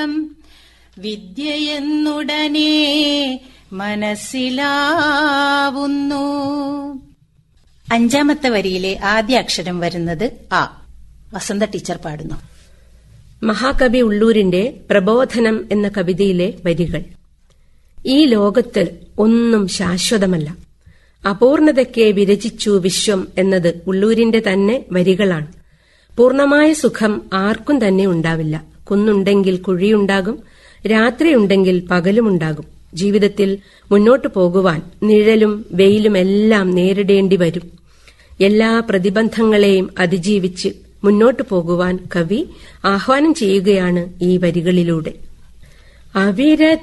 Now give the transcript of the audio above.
സുഖം വിദ്യയെന്നുടനെ മനസ്സിലാവുന്നു അഞ്ചാമത്തെ വരിയിലെ ആദ്യ അക്ഷരം വരുന്നത് ആ വസന്ത ടീച്ചർ പാടുന്നു മഹാകവി ഉള്ളൂരിന്റെ പ്രബോധനം എന്ന കവിതയിലെ വരികൾ ഈ ലോകത്ത് ഒന്നും ശാശ്വതമല്ല അപൂർണതയ്ക്ക് വിരചിച്ചു വിശ്വം എന്നത് ഉള്ളൂരിന്റെ തന്നെ വരികളാണ് പൂർണമായ സുഖം ആർക്കും തന്നെ ഉണ്ടാവില്ല കുന്നുണ്ടെങ്കിൽ കുഴിയുണ്ടാകും രാത്രിയുണ്ടെങ്കിൽ പകലുമുണ്ടാകും ജീവിതത്തിൽ മുന്നോട്ടു പോകുവാൻ നിഴലും വെയിലുമെല്ലാം നേരിടേണ്ടി വരും എല്ലാ പ്രതിബന്ധങ്ങളെയും അതിജീവിച്ച് മുന്നോട്ടു പോകുവാൻ കവി ആഹ്വാനം ചെയ്യുകയാണ് ഈ വരികളിലൂടെ അവിര